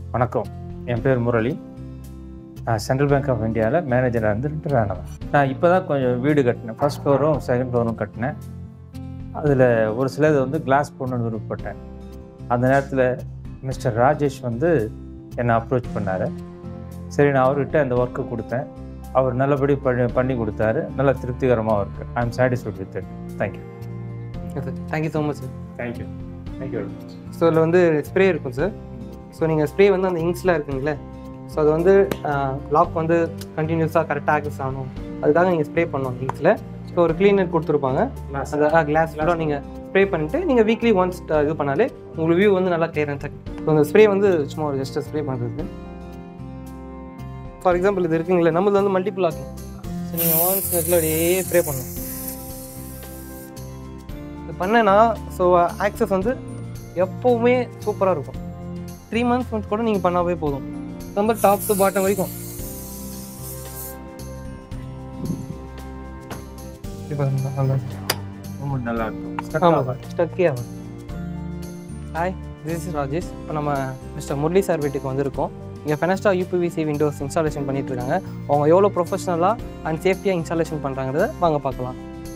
வணக்கம் என் பேர் முரளி நான் சென்ட்ரல் பேங்க் ஆஃப் இந்தியாவில் மேனேஜராக இருந்து ரிட்டர் ஆனவன் நான் இப்போ தான் கொஞ்சம் வீடு கட்டினேன் ஃபர்ஸ்ட் ஃப்ளோரும் செகண்ட் ஃப்ளோரும் கட்டினேன் அதில் ஒரு சிலது வந்து கிளாஸ் போடணும்னு விருப்பப்பட்டேன் அந்த நேரத்தில் மிஸ்டர் ராஜேஷ் வந்து என்னை அப்ரோச் பண்ணார் சரி நான் அவர்கிட்ட அந்த ஒர்க்கை கொடுத்தேன் அவர் நல்லபடி பண்ணி பண்ணி கொடுத்தாரு நல்லா திருப்திகரமாக இருக்குது I am satisfied with it thank you sir thank you so much sir thank you thank you very much so அதில் வந்து ஸ்ப்ரே இருக்கும் சார் ஸோ நீங்கள் ஸ்ப்ரே வந்து அந்த இங்க்ஸ்லாம் இருக்குங்களே ஸோ அது வந்து லாக் வந்து கண்டினியூஸாக கரெக்டாக ஆக்சஸ் ஆகணும் அதுக்காக நீங்கள் ஸ்ப்ரே பண்ணணும் இங்க்ஸில் ஸோ ஒரு க்ளீனர் கொடுத்துருப்பாங்க அந்த கிளாஸ் கூட நீங்கள் ஸ்ப்ரே பண்ணிட்டு நீங்கள் வீக்லி ஒன்ஸ் இது பண்ணாலே உங்களுக்கு வியூ வந்து நல்லா கிளியரன்ஸ் ஸோ அந்த ஸ்ப்ரே வந்து சும்மா ஒரு ஜஸ்ட் ஸ்ப்ரே பண்ணுறது ஃபார் எக்ஸாம்பிள் இது இருக்குங்களே நம்மளது வந்து மல்டிபிள் ஆகும் ஸோ நீங்கள் ஒன்ஸ் நெட்டில் அப்படியே ஸ்ப்ரே பண்ணணும் இது பண்ணேன்னா ஸோ ஆக்சஸ் வந்து எப்போவுமே சூப்பராக இருக்கும் த்ரீ மந்த்ஸ் ஒன்ஸ் கூட நீங்கள் பண்ணாவே போதும் ரொம்ப டாப் டு பாட்டம் வரைக்கும் இப்படி பாருங்க, நல்லா இருக்கு. ரொம்ப நல்லா இருக்கும் ஆமாம் சார் ஸ்டக்கே ஆகும் ஹாய் திஸ் இஸ் ராஜேஷ் இப்போ நம்ம மிஸ்டர் முரளி சார் வீட்டுக்கு வந்திருக்கோம் இங்கே ஃபெனஸ்டா யூபிவிசி விண்டோஸ் இன்ஸ்டாலேஷன் பண்ணிட்டு இருக்காங்க அவங்க எவ்வளோ ப்ரொஃபஷனலாக அண்ட் சேஃப்டியாக இன்ஸ்டாலேஷன் பண்ணுறாங்கிறத வாங்க பார்க்கலாம்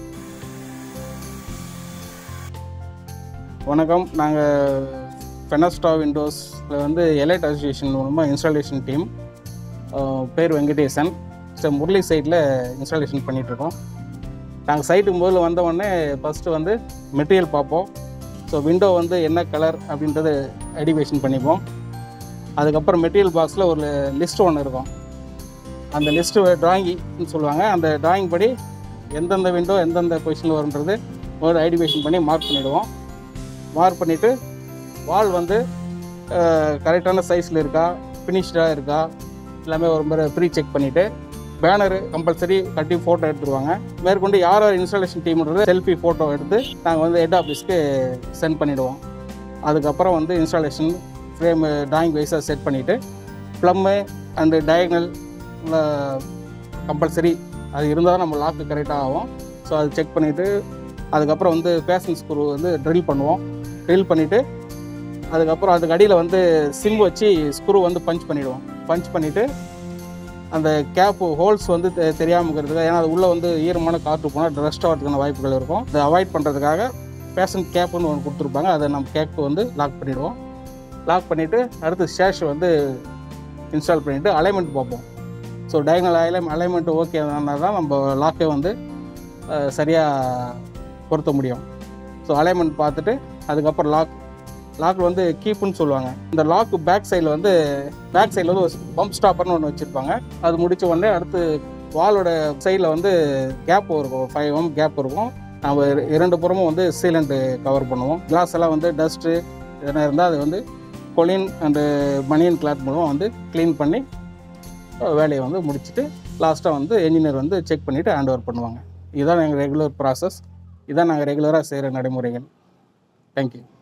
வணக்கம் நாங்கள் ஃபெனஸ்டா விண்டோஸில் வந்து எலைட் அசோசியேஷன் மூலமாக இன்ஸ்டாலேஷன் டீம் பேர் வெங்கடேசன் சார் முரளி சைட்டில் இன்ஸ்டாலேஷன் பண்ணிகிட்ருக்கோம் நாங்கள் சைட்டுக்கு முதல்ல வந்த உடனே ஃபஸ்ட்டு வந்து மெட்டீரியல் பார்ப்போம் ஸோ விண்டோ வந்து என்ன கலர் அப்படின்றத ஐடிவேஷன் பண்ணிப்போம் அதுக்கப்புறம் மெட்டீரியல் பாக்ஸில் ஒரு லிஸ்ட் ஒன்று இருக்கும் அந்த லிஸ்ட்டு ட்ராயிங்னு சொல்லுவாங்க அந்த டிராயிங் படி எந்தெந்த விண்டோ எந்தெந்த பொசிஷனில் வருன்றது ஒரு ஐடிவேஷன் பண்ணி மார்க் பண்ணிவிடுவோம் மார்க் பண்ணிவிட்டு வால் வந்து கரெக்டான சைஸில் இருக்கா ஃபினிஷ்டாக இருக்கா எல்லாமே ஒரு முறை ப்ரீ செக் பண்ணிவிட்டு பேனரு கம்பல்சரி கட்டி ஃபோட்டோ எடுத்துருவாங்க மேற்கொண்டு யார் யார் இன்ஸ்டாலேஷன் டீம்ன்றது செல்ஃபி ஃபோட்டோ எடுத்து நாங்கள் வந்து ஹெட் ஆஃபீஸ்க்கு சென்ட் பண்ணிவிடுவோம் அதுக்கப்புறம் வந்து இன்ஸ்டாலேஷன் ஃப்ரேம் டிராயிங் வைஸாக செட் பண்ணிவிட்டு ப்ளம்மு அண்டு டயக்னல் கம்பல்சரி அது இருந்தால் நம்ம லாக்கு கரெக்டாக ஆகும் ஸோ அது செக் பண்ணிவிட்டு அதுக்கப்புறம் வந்து பேஷன் ஸ்க்ரூ வந்து ட்ரில் பண்ணுவோம் ட்ரில் பண்ணிவிட்டு அதுக்கப்புறம் அதுக்கு அடியில் வந்து சிம் வச்சு ஸ்க்ரூ வந்து பஞ்ச் பண்ணிவிடுவோம் பஞ்ச் பண்ணிவிட்டு அந்த கேப்பு ஹோல்ஸ் வந்து தெ தெரியாமல் இருக்கிறதுக்காக ஏன்னா அது உள்ளே வந்து ஈரமான காற்று போனால் ரஸ்ட் ஆகிறதுக்கான வாய்ப்புகள் இருக்கும் அதை அவாய்ட் பண்ணுறதுக்காக பேஷன் கேப்புன்னு ஒன்று கொடுத்துருப்பாங்க அதை நம்ம கேப்பு வந்து லாக் பண்ணிவிடுவோம் லாக் பண்ணிவிட்டு அடுத்து ஷேஷ் வந்து இன்ஸ்டால் பண்ணிவிட்டு அலைன்மெண்ட் பார்ப்போம் ஸோ டயகனல் அலை அலைன்மெண்ட் ஓகே தான் நம்ம லாக்கை வந்து சரியாக பொருத்த முடியும் ஸோ அலைன்மெண்ட் பார்த்துட்டு அதுக்கப்புறம் லாக் லாக் வந்து கீப்புன்னு சொல்லுவாங்க இந்த லாக்கு பேக் சைடில் வந்து பேக் சைடில் வந்து ஒரு பம்ப் ஸ்டாப்பர்னு ஒன்று வச்சுருப்பாங்க அது முடித்த உடனே அடுத்து வாலோட சைடில் வந்து கேப் இருக்கும் ஃபைவ் எம் கேப் இருக்கும் நம்ம இர- இரண்டு புறமும் வந்து சீலண்ட்டு கவர் பண்ணுவோம் கிளாஸ் எல்லாம் வந்து டஸ்ட்டு எதனா இருந்தால் அது வந்து கொலின் அண்டு பனியன் கிளாத் மூலம் வந்து க்ளீன் பண்ணி அஹ், வேலையை வந்து முடிச்சுட்டு லாஸ்ட்டாக வந்து என்ஜினியர் வந்து செக் பண்ணிவிட்டு ஹேண்ட் ஓவர் பண்ணுவாங்க இதுதான் எங்கள் ரெகுலர் ப்ராசஸ் இதான் நாங்கள் ரெகுலராக செய்கிற நடைமுறைகள் தேங்க்யூ